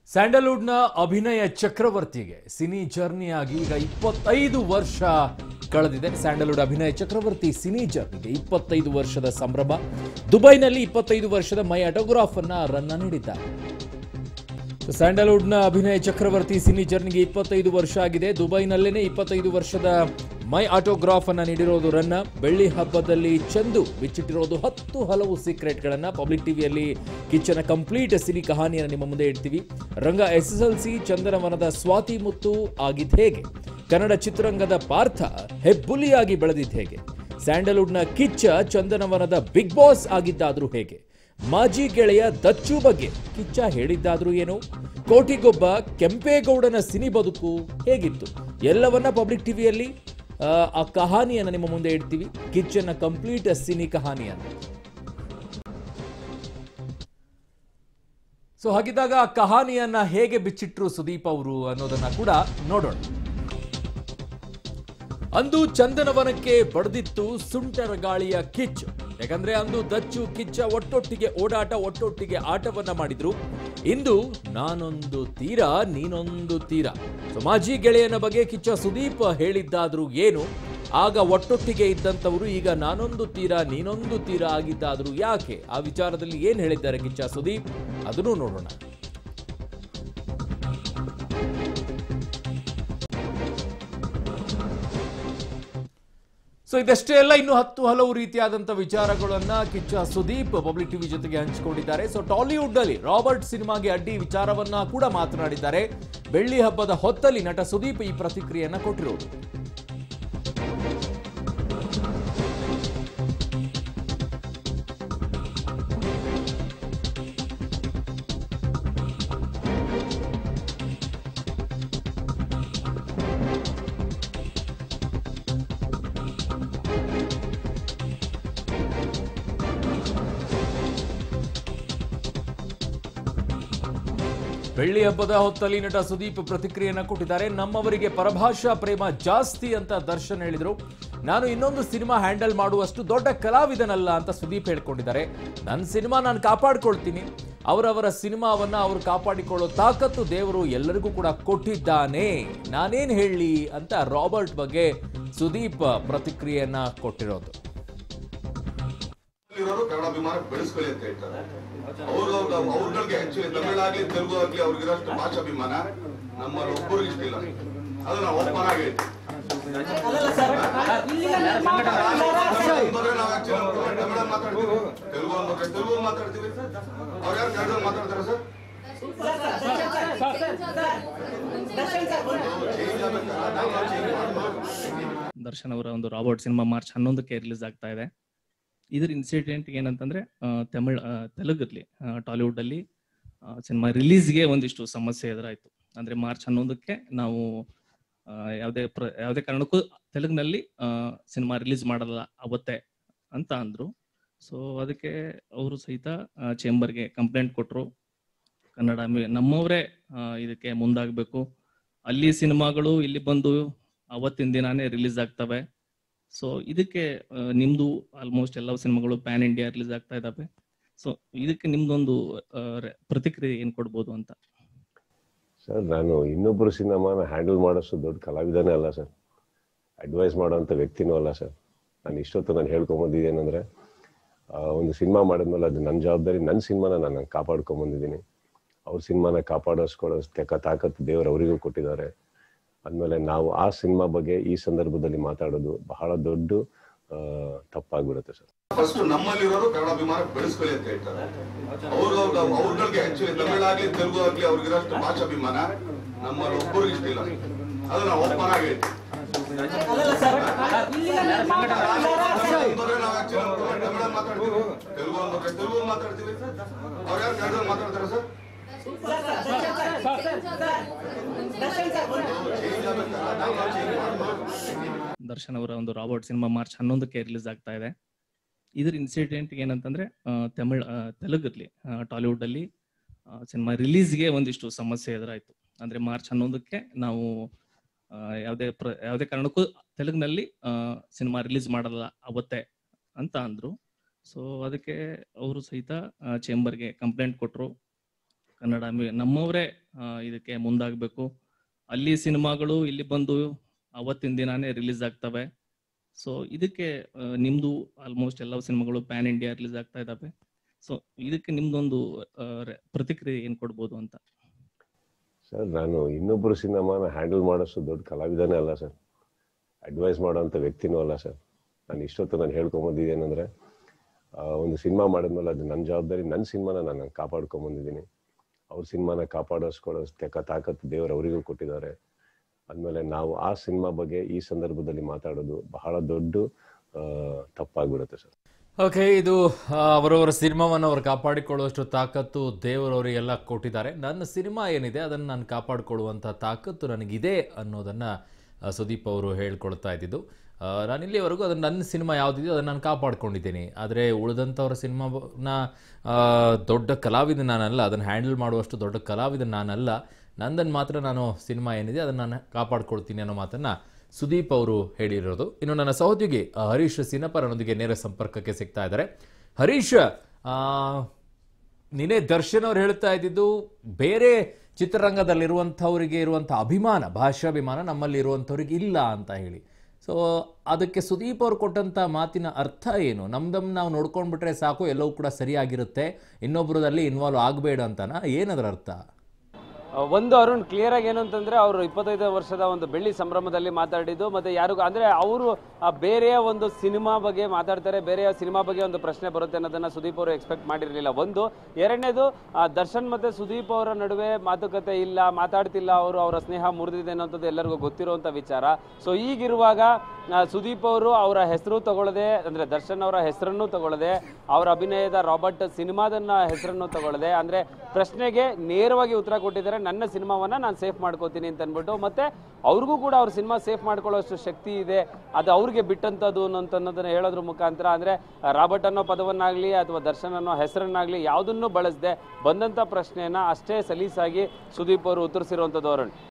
ಸ್ಯಾಂಡಲ್ವುಡ್ನ ಅಭಿನಯ ಚಕ್ರವರ್ತಿಗೆ cine journey ಆಗಿ ಈಗ ಇಪ್ಪತ್ತೈದು ವರ್ಷ ಕಳೆದಿದೆ ಸ್ಯಾಂಡಲ್ವುಡ್ ಅಭಿನಯ ಚಕ್ರವರ್ತಿ ಸಿನಿ ಜರ್ನಿಗೆ ಇಪ್ಪತ್ತೈದು ವರ್ಷದ ಸಂಭ್ರಮ ದುಬೈನಲ್ಲಿ ಇಪ್ಪತ್ತೈದು ವರ್ಷದ ಮೈ ಆಟೋಗ್ರಾಫ್ ಅನ್ನ ರನ್ನ ನೀಡಿದ್ದಾರೆ ಸ್ಯಾಂಡಲ್ವುಡ್ನ ಅಭಿನಯ ಚಕ್ರವರ್ತಿ ಸಿನಿ ಜರ್ನಿಗೆ ಇಪ್ಪತ್ತೈದು ವರ್ಷ ಆಗಿದೆ ದುಬೈನಲ್ಲೇನೆ ಇಪ್ಪತ್ತೈದು ವರ್ಷದ ಮೈ ಆಟೋಗ್ರಾಫ್ ಅನ್ನ ನೀಡಿರೋದು ರನ್ನ ಬೆಳ್ಳಿ ಹಬ್ಬದಲ್ಲಿ ಚಂದು ಬಿಚ್ಚಿಟ್ಟಿರೋದು ಹತ್ತು ಹಲವು ಸೀಕ್ರೆಟ್ಗಳನ್ನ ಪಬ್ಲಿಕ್ ಟಿವಿಯಲ್ಲಿ ಕಿಚ್ಚನ ಕಂಪ್ಲೀಟ್ ಸಿನಿ ಕಹಾನಿಯನ್ನು ನಿಮ್ಮ ಮುಂದೆ ಇಡ್ತೀವಿ Ranga S S L C ಚಂದನವನದ ಸ್ವಾತಿ ಮುತ್ತು ಆಗಿದ್ದು ಹೇಗೆ ಕನ್ನಡ ಚಿತ್ರರಂಗದ ಪಾರ್ಥ ಹೆಬ್ಬುಲಿಯಾಗಿ ಬೆಳೆದಿದ್ದು ಹೇಗೆ ಸ್ಯಾಂಡಲ್ವುಡ್ನ ಕಿಚ್ಚ ಚಂದನವನದ ಬಿಗ್ ಬಾಸ್ ಆಗಿದ್ದಾದ್ರೂ ಹೇಗೆ ಮಾಜಿ ಗೆಳೆಯ ದಚ್ಚು ಬಗ್ಗೆ ಕಿಚ್ಚ ಹೇಳಿದ್ದಾದ್ರೂ ಏನು ಕೋಟಿಗೊಬ್ಬ ಕೆಂಪೇಗೌಡನ ಸಿನಿ ಬದುಕು ಹೇಗಿತ್ತು ಎಲ್ಲವನ್ನ ಪಬ್ಲಿಕ್ ಟಿವಿಯಲ್ಲಿ ಆ, ಆ ಕಹಾನಿಯನ್ನು ನಿಮ್ಮ ಮುಂದೆ ಇಡ್ತೀವಿ ಕಿಚ್ಚನ ಕಂಪ್ಲೀಟ್ ಸಿನಿ ಕಹಾನಿಯನ್ನು ಸೊ ಹಾಗಿದ್ದಾಗ ಆ ಕಹಾನಿಯನ್ನ ಹೇಗೆ ಬಿಚ್ಚಿಟ್ರು ಸುದೀಪ್ ಅವರು ಅನ್ನೋದನ್ನ ಕೂಡ ನೋಡೋಣ ಅಂದು ಚಂದನವನಕ್ಕೆ ಬಡ್ದಿತ್ತು ಸುಂಟರ ಗಾಳಿಯ ಕಿಚ್ಚು ಯಾಕಂದ್ರೆ ಅಂದು ದಚ್ಚು ಕಿಚ್ಚ ಒಟ್ಟೊಟ್ಟಿಗೆ ಓಡಾಟ ಒಟ್ಟೊಟ್ಟಿಗೆ ಆಟವನ್ನ ಮಾಡಿದ್ರು ಇಂದು ನಾನೊಂದು ತೀರ ನೀನೊಂದು ತೀರ ಸೊ ಮಾಜಿ ಗೆಳೆಯನ ಬಗ್ಗೆ ಕಿಚ್ಚ ಸುದೀಪ್ ಹೇಳಿದ್ದಾದ್ರೂ ಏನು ಆಗ ಒಟ್ಟೊಟ್ಟಿಗೆ ಇದ್ದಂಥವರು ಈಗ ನಾನೊಂದು ತೀರ ನೀನೊಂದು ತೀರ ಆಗಿದ್ದಾದ್ರೂ ಯಾಕೆ ಆ ವಿಚಾರದಲ್ಲಿ ಏನ್ ಹೇಳಿದ್ದಾರೆ ಕಿಚ್ಚ ಸುದೀಪ್ ಅದನ್ನು ನೋಡೋಣ ಸೊ ಇದಷ್ಟೇ ಅಲ್ಲ ಇನ್ನು ಹತ್ತು ಹಲವು ರೀತಿಯಾದಂಥ ವಿಚಾರಗಳನ್ನ ಕಿಚ್ಚ ಸುದೀಪ್ ಪಬ್ಲಿಕ್ ಟಿವಿ ಜೊತೆಗೆ ಹಂಚಿಕೊಂಡಿದ್ದಾರೆ ಸೊ ಟಾಲಿವುಡ್ ಅಲ್ಲಿ ರಾಬರ್ಟ್ ಸಿನಿಮಾಗೆ ಅಡ್ಡಿ ವಿಚಾರವನ್ನ ಕೂಡ ಮಾತನಾಡಿದ್ದಾರೆ ಬೆಳ್ಳಿ ಹಬ್ಬದ ಹೊತ್ತಲ್ಲಿ ನಟ ಸುದೀಪ್ ಈ ಪ್ರತಿಕ್ರಿಯೆಯನ್ನ ಕೊಟ್ಟಿರೋದು ಬೆಳ್ಳಿ ಹಬ್ಬದ ಹೊತ್ತಲ್ಲಿ ನಟ ಸುದೀಪ್ ಪ್ರತಿಕ್ರಿಯೆಯನ್ನ ಕೊಟ್ಟಿದ್ದಾರೆ ನಮ್ಮವರಿಗೆ ಪರಭಾಷಾ ಪ್ರೇಮ ಜಾಸ್ತಿ ಅಂತ ದರ್ಶನ್ ಹೇಳಿದ್ರು ನಾನು ಇನ್ನೊಂದು ಸಿನಿಮಾ ಹ್ಯಾಂಡಲ್ ಮಾಡುವಷ್ಟು ದೊಡ್ಡ ಕಲಾವಿದನಲ್ಲ ಅಂತ ಸುದೀಪ್ ಹೇಳ್ಕೊಂಡಿದ್ದಾರೆ ನನ್ನ ಸಿನಿಮಾ ನಾನು ಕಾಪಾಡ್ಕೊಳ್ತೀನಿ ಅವರವರ ಸಿನಿಮಾವನ್ನ ಅವರು ಕಾಪಾಡಿಕೊಳ್ಳೋ ತಾಕತ್ತು ದೇವರು ಎಲ್ಲರಿಗೂ ಕೂಡ ಕೊಟ್ಟಿದ್ದಾನೆ ನಾನೇನ್ ಹೇಳಿ ಅಂತ ರಾಬರ್ಟ್ ಬಗ್ಗೆ ಸುದೀಪ್ ಪ್ರತಿಕ್ರಿಯೆಯನ್ನ ಕೊಟ್ಟಿರೋದು ಇರೋರು ಕನ್ನಡಾಭಿಮಾನ ಬೆಳೆಸ್ಕೊಳ್ಳಿ ಅಂತ ಹೇಳ್ತಾರೆ ಅವ್ರು ಅವ್ರಗಳಿಗೆ ಆಕ್ಚುಲಿ ತಮಿಳಾಗ್ಲಿ ತೆಲುಗು ಆಗ್ಲಿ ಅವ್ರಿಗಿರೋಷ್ಟು ಭಾಷಾಭಿಮಾನ ನಮ್ಮ ಒಬ್ಬರಿಗೆ ಇಷ್ಟಿಲ್ಲ ಅದು ನಾವು ಓಪನ್ ಆಗಿ ಹೇಳ್ತೀವಿ ಬಂದ್ರೆ ನಾವು ಆಕ್ಚುಲಿ ತಮಿಳ ಮಾತಾಡ್ತೀವಿ ತೆಲುಗು ಅಂದ್ರೆ ತೆಲುಗು ಮಾತಾಡ್ತೀವಿ ಅವ್ರು ಯಾರು ಕನ್ನಡ ಮಾತಾಡ್ತಾರೆ ಸರ್ ಚೇಂಜ್ ಆಗ್ಬೇಕಲ್ಲ ನಾವು ಚೇಂಜ್ ಮಾಡ್ಬೇಕು ದರ್ಶನ್ ಅವರ ಒಂದು ರಾಬರ್ಟ್ ಸಿನಿಮಾ ಮಾರ್ಚ್ ಹನ್ನೊಂದಕ್ಕೆ ರಿಲೀಸ್ ಆಗ್ತಾ ಇದೆ ಇದ್ರ ಇನ್ಸಿಡೆಂಟ್ ಏನಂತಂದ್ರೆ ಆ, ತಮಿಳ್ ಆ, ತೆಲುಗಲ್ಲಿ ಟಾಲಿವುಡ್ ಅಲ್ಲಿ ಸಿನಿಮಾ ರಿಲೀಸ್ಗೆ ಒಂದಿಷ್ಟು ಸಮಸ್ಯೆ ಎದುರಾಯ್ತು ಅಂದ್ರೆ ಮಾರ್ಚ್ ಹನ್ನೊಂದಕ್ಕೆ ನಾವು ಆ, ಯಾವುದೇ ಪ್ರ ಯಾವುದೇ ಕಾರಣಕ್ಕೂ ತೆಲುಗಿನಲ್ಲಿ ಸಿನಿಮಾ ರಿಲೀಸ್ ಮಾಡಲ್ಲ ಅವತ್ತೇ ಅಂತ ಅಂದ್ರು ಸೊ ಅದಕ್ಕೆ ಅವರು ಸಹಿತ ಚೇಂಬರ್ಗೆ ಕಂಪ್ಲೇಂಟ್ ಕೊಟ್ಟರು ಕನ್ನಡ ಮಿ- ನಮ್ಮವರೇ ಆ, ಇದಕ್ಕೆ ಮುಂದಾಗಬೇಕು ಅಲ್ಲಿ ಸಿನಿಮಾಗಳು ಇಲ್ಲಿ ಬಂದು ಅವತ್ತಿನ ದಿನಾನೇ ರಿಲೀಸ್ ಆಗ್ತವೆ ಸೊ ಇದಕ್ಕೆ ಆ, ನಿಮ್ದು ಆಲ್ಮೋಸ್ಟ್ ಎಲ್ಲ ಸಿನಿಮಾಗಳು ಪ್ಯಾನ್ ಇಂಡಿಯಾ ರಿಲೀಸ್ ಆಗ್ತಾ ಇದಾವೆ ಸೊ ಇದಕ್ಕೆ ನಿಮ್ದೊಂದು ಆ, ರೆ- ಪ್ರತಿಕ್ರಿಯೆ ಏನ್ ಕೊಡ್ಬೋದು ಅಂತ ಸರ್ ನಾನು ಇನ್ನೊಬ್ಬರು ಸಿನಿಮಾನ ಹ್ಯಾಂಡಲ್ ಮಾಡೋಷ್ಟು ದೊಡ್ಡ ಕಲಾವಿದನೇ ಅಲ್ಲ ಸರ್ ಅಡ್ವೈಸ್ ಮಾಡೋಂಥ ವ್ಯಕ್ತಿನೂ ಅಲ್ಲ ಸರ್ ನಾನು ಇಷ್ಟೊತ್ತು ನಾನು ಹೇಳ್ಕೊಂಬಂದಿದ್ದೇನೆಂದ್ರೆ ಒಂದು ಸಿನಿಮಾ ಮಾಡಿದ್ಮೇಲೆ ಅದು ನನ್ನ ಜವಾಬ್ದಾರಿ ನನ್ನ ಸಿನಿಮಾನ ನಾನು ಕಾಪಾಡ್ಕೊಂಬಂದಿದ್ದೀನಿ ಅವ್ರ ಸಿನಿಮಾನ ಕಾಪಾಡಿಸ್ಕೊಳ್ಳೋ ತೆಕ್ಕ ತಾಕತ್ತು ದೇವರು ಅವರಿಗೂ ಕೊಟ್ಟಿದ್ದಾರೆ ಅಂದಮೇಲೆ ನಾವು ಆ ಸಿನಿಮಾ ಬಗ್ಗೆ ಈ ಸಂದರ್ಭದಲ್ಲಿ ಮಾತಾಡೋದು ಬಹಳ ದೊಡ್ಡ ಆ, ತಪ್ಪಾಗ್ಬಿಡುತ್ತೆ ಸರ್ ಫಸ್ಟ್ ನಮ್ಮಲ್ಲಿರೋರು ಕನ್ನಡಾಭಿಮಾನ ಬೆಳೆಸ್ಕೊಳ್ಳಿ ಅಂತ ಹೇಳ್ತಾರೆ ಅವ್ರು ಅವ್ರಗಳಿಗೆ ಆಕ್ಚುಲಿ ತಮಿಳಾಗ್ಲಿ ತೆಲುಗು ಆಗ್ಲಿ ಅವ್ರಿಗಿರೋಷ್ಟು ಭಾಷಾಭಿಮಾನ ನಮ್ಮ ಒಬ್ಬರಿಗೆ ಇಷ್ಟಿಲ್ಲ ಅದು ನಾವು ಓಪನ್ ಆಗಿ ಹೇಳ್ತೀವಿ ಬಂದ್ರೆ ನಾವು ಆಕ್ಚುಲಿ ತಮಿಳ ಮಾತಾಡ್ತೀವಿ ತೆಲುಗು ಅಂದ್ರೆ ತೆಲುಗು ಮಾತಾಡ್ತೀವಿ ಅವ್ರು ಯಾರು ಕನ್ನಡ ಮಾತಾಡ್ತಾರೆ ಸರ್ ಚೇಂಜ್ ಆಗ್ಬೇಕಲ್ಲ ನಾವು ಚೇಂಜ್ ಮಾಡ್ಬೇಕು ದರ್ಶನ್ ಅವರ ಒಂದು ರಾಬರ್ಟ್ ಸಿನಿಮಾ ಮಾರ್ಚ್ ಹನ್ನೊಂದಕ್ಕೆ ರಿಲೀಸ್ ಆಗ್ತಾ ಇದೆ ಇದ್ರ ಇನ್ಸಿಡೆಂಟ್ ಏನಂತಂದ್ರೆ ಆ, ತಮಿಳ್ ಆ, ತೆಲುಗಲ್ಲಿ ಟಾಲಿವುಡ್ ಅಲ್ಲಿ ಸಿನಿಮಾ ರಿಲೀಸ್ಗೆ ಒಂದಿಷ್ಟು ಸಮಸ್ಯೆ ಎದುರಾಯ್ತು ಅಂದ್ರೆ ಮಾರ್ಚ್ ಹನ್ನೊಂದಕ್ಕೆ ನಾವು ಆ, ಯಾವುದೇ ಪ್ರ ಯಾವುದೇ ಕಾರಣಕ್ಕೂ ತೆಲುಗಿನಲ್ಲಿ ಸಿನಿಮಾ ರಿಲೀಸ್ ಮಾಡಲ್ಲ ಅವತ್ತೇ ಅಂತ ಅಂದ್ರು ಸೊ ಅದಕ್ಕೆ ಅವರು ಸಹಿತ ಚೇಂಬರ್ಗೆ ಕಂಪ್ಲೇಂಟ್ ಕೊಟ್ಟರು ಕನ್ನಡ ಮಿ- ನಮ್ಮವರೇ ಆ, ಇದಕ್ಕೆ ಮುಂದಾಗಬೇಕು ಅಲ್ಲಿ ಸಿನಿಮಾಗಳು ಇಲ್ಲಿ ಬಂದು ಅವತ್ತಿನ ದಿನಾನೇ ರಿಲೀಸ್ ಆಗ್ತವೆ ಸೊ ಇದಕ್ಕೆ ಆ, ನಿಮ್ದು ಆಲ್ಮೋಸ್ಟ್ ಎಲ್ಲ ಸಿನಿಮಾಗಳು ಪ್ಯಾನ್ ಇಂಡಿಯಾ ರಿಲೀಸ್ ಆಗ್ತಾ ಇದಾವೆ ಸೊ ಇದಕ್ಕೆ ನಿಮ್ದೊಂದು ಆ, ರೆ- ಪ್ರತಿಕ್ರಿಯೆ ಏನ್ ಕೊಡ್ಬೋದು ಅಂತ ಸರ್ ನಾನು ಇನ್ನೊಬ್ಬರು ಸಿನಿಮಾನ ಹ್ಯಾಂಡಲ್ ಮಾಡೋಷ್ಟು ದೊಡ್ಡ ಕಲಾವಿದನೇ ಅಲ್ಲ ಸರ್ ಅಡ್ವೈಸ್ ಮಾಡೋಂಥ ವ್ಯಕ್ತಿನೂ ಅಲ್ಲ ಸರ್ ನಾನು ಇಷ್ಟೊತ್ತು ನಾನು ಹೇಳ್ಕೊಂಬಂದಿದ್ದೇನೆಂದ್ರೆ ಒಂದು ಸಿನಿಮಾ ಮಾಡಿದ್ಮೇಲೆ ಅದು ನನ್ನ ಜವಾಬ್ದಾರಿ ನನ್ನ ಸಿನಿಮಾನ ನಾನು ಕಾಪಾಡ್ಕೊಂಬಂದಿದ್ದೀನಿ ಅವ್ರ ಸಿನಿಮಾನ ಕಾಪಾಡಿಸ್ಕೊಳ್ಳೋ ತೆಕ್ಕ ತಾಕತ್ತು ದೇವರು ಅವರಿಗೂ ಕೊಟ್ಟಿದ್ದಾರೆ ಆದ್ಮೇಲೆ ನಾವು ಆ ಸಿನಿಮಾ ಬಗ್ಗೆ ಈ ಸಂದರ್ಭದಲ್ಲಿ ಮಾತಾಡೋದು ಬಹಳ ದೊಡ್ಡ ಆ, ತಪ್ಪಾಗ್ಬಿಡುತ್ತೆ ಸರ್ ಓಕೆ ಇದು ಆ, ಅವರವರ ಸಿನಿಮಾವನ್ನು ಅವರು ಕಾಪಾಡಿಕೊಳ್ಳುವಷ್ಟು ತಾಕತ್ತು ದೇವರವರಿಗೆಲ್ಲ ಕೊಟ್ಟಿದ್ದಾರೆ ನನ್ನ ಸಿನಿಮಾ ಏನಿದೆ ಅದನ್ನು ನಾನು ಕಾಪಾಡಿಕೊಳ್ಳುವಂಥ ತಾಕತ್ತು ನನಗಿದೆ ಅನ್ನೋದನ್ನು ಆ, ಸುದೀಪ್ ಅವರು ಹೇಳ್ಕೊಳ್ತಾ ಇದ್ದಿದ್ದು ಆ, ನಾನು ಇಲ್ಲಿವರೆಗೂ ಅದನ್ನು ನನ್ನ ಸಿನಿಮಾ ಯಾವುದಿದೆಯೋ ಅದನ್ನು ನಾನು ಕಾಪಾಡ್ಕೊಂಡಿದ್ದೀನಿ ಆದರೆ ಉಳಿದಂಥವ್ರ ಸಿನಿಮಾನ ದೊಡ್ಡ ಕಲಾವಿದ ನಾನಲ್ಲ ಅದನ್ನು ಹ್ಯಾಂಡಲ್ ಮಾಡುವಷ್ಟು ದೊಡ್ಡ ಕಲಾವಿದ ನಾನಲ್ಲ ನಂದನ್ನು ಮಾತ್ರ ನಾನು ಸಿನಿಮಾ ಏನಿದೆ ಅದನ್ನು ನಾನು ಕಾಪಾಡ್ಕೊಳ್ತೀನಿ ಅನ್ನೋ ಮಾತನ್ನು ಸುದೀಪ್ ಅವರು ಹೇಳಿರೋದು ಇನ್ನು ನನ್ನ ಸಹೋದ್ಯೋಗಿ ಆ, ಹರೀಶ್ ಸಿನಪರನೊಂದಿಗೆ ನೇರ ಸಂಪರ್ಕಕ್ಕೆ ಸಿಗ್ತಾ ಇದ್ದಾರೆ ಹರೀಶ್ ಆ, ನಿನ್ನೆ ದರ್ಶನ್ ಅವ್ರು ಹೇಳ್ತಾ ಇದ್ದಿದ್ದು ಬೇರೆ ಚಿತ್ರರಂಗದಲ್ಲಿರುವಂಥವರಿಗೆ ಇರುವಂಥ ಅಭಿಮಾನ ಭಾಷಾಭಿಮಾನ ನಮ್ಮಲ್ಲಿ ಇರುವಂಥವ್ರಿಗೆ ಇಲ್ಲ ಅಂತ ಹೇಳಿ ಸೊ ಅದಕ್ಕೆ ಸುದೀಪ್ ಅವ್ರು ಕೊಟ್ಟಂಥ ಮಾತಿನ ಅರ್ಥ ಏನು ನಮ್ದಮ್ ನಾವು ನೋಡ್ಕೊಂಡ್ಬಿಟ್ರೆ ಸಾಕು ಎಲ್ಲವೂ ಕೂಡ ಸರಿಯಾಗಿರುತ್ತೆ ಇನ್ನೊಬ್ರದಲ್ಲಿ ಇನ್ವಾಲ್ವ್ ಆಗಬೇಡ ಅಂತನಾ ಏನದರ ಅರ್ಥ ಒಂದು ಅರುಣ್ ಕ್ಲಿಯರ್ ಆಗಿ ಏನು ಅಂತಂದ್ರೆ ಅವರು ಇಪ್ಪತ್ತೈದು ವರ್ಷದ ಒಂದು ಬೆಳ್ಳಿ ಸಂಭ್ರಮದಲ್ಲಿ ಮಾತಾಡಿದ್ದು ಮತ್ತೆ ಯಾರಿಗೂ ಅಂದ್ರೆ ಅವರು ಬೇರೆಯ ಒಂದು ಸಿನಿಮಾ ಬಗ್ಗೆ ಮಾತಾಡ್ತಾರೆ ಬೇರೆಯ ಸಿನಿಮಾ ಬಗ್ಗೆ ಒಂದು ಪ್ರಶ್ನೆ ಬರುತ್ತೆ ಅನ್ನೋದನ್ನ ಸುದೀಪ್ ಅವರು ಎಕ್ಸ್ಪೆಕ್ಟ್ ಮಾಡಿರಲಿಲ್ಲ ಒಂದು ಎರಡನೇದು ಆ, ದರ್ಶನ್ ಮತ್ತೆ ಸುದೀಪ್ ಅವರ ನಡುವೆ ಮಾತುಕತೆ ಇಲ್ಲ ಮಾತಾಡ್ತಿಲ್ಲ ಅವರು ಅವರ ಸ್ನೇಹ ಮುರಿದಿದೆ ಅನ್ನೋಂಥದ್ದು ಎಲ್ಲರಿಗೂ ಗೊತ್ತಿರುವಂತ ವಿಚಾರ ಸೊ ಈಗಿರುವಾಗ ಆ, ಸುದೀಪ್ ಅವರು ಅವರ ಹೆಸರು ತಗೊಳ್ಳದೆ ಅಂದ್ರೆ ದರ್ಶನ್ ಅವರ ಹೆಸರನ್ನು ತಗೊಳ್ಳದೆ ಅವರ ಅಭಿನಯದ ರಾಬರ್ಟ್ ಸಿನಿಮಾದನ್ನ ಹೆಸರನ್ನು ತಗೊಳ್ಳದೆ ಅಂದ್ರೆ ಪ್ರಶ್ನೆಗೆ ನೇರವಾಗಿ ಉತ್ತರ ಕೊಟ್ಟಿದ್ದಾರೆ ನನ್ನ ಸಿನಿಮಾವನ್ನ ನಾನು ಸೇಫ್ ಮಾಡ್ಕೋತೀನಿ ಅಂತ ಅಂದ್ಬಿಟ್ಟು ಮತ್ತೆ ಅವ್ರಿಗೂ ಕೂಡ ಅವ್ರ ಸಿನಿಮಾ ಸೇಫ್ ಮಾಡ್ಕೊಳ್ಳೋಷ್ಟು ಶಕ್ತಿ ಇದೆ ಅದು ಅವ್ರಿಗೆ ಬಿಟ್ಟಂತದ್ದು ಅನ್ನೋಂತ ಅನ್ನೋದನ್ನ ಹೇಳೋದ್ರ ಮುಖಾಂತರ ಅಂದ್ರೆ ರಾಬರ್ಟ್ ಅನ್ನೋ ಪದವನ್ನಾಗ್ಲಿ ಅಥವಾ ದರ್ಶನ್ ಅನ್ನೋ ಹೆಸರನ್ನಾಗ್ಲಿ ಯಾವುದನ್ನು ಬಳಸದೆ ಬಂದಂತ ಪ್ರಶ್ನೆಯನ್ನ ಅಷ್ಟೇ ಸಲೀಸಾಗಿ ಸುದೀಪ್ ಅವರು ಉತ್ತರಿಸಿರುವಂತದ್ದು ಅರುಣ್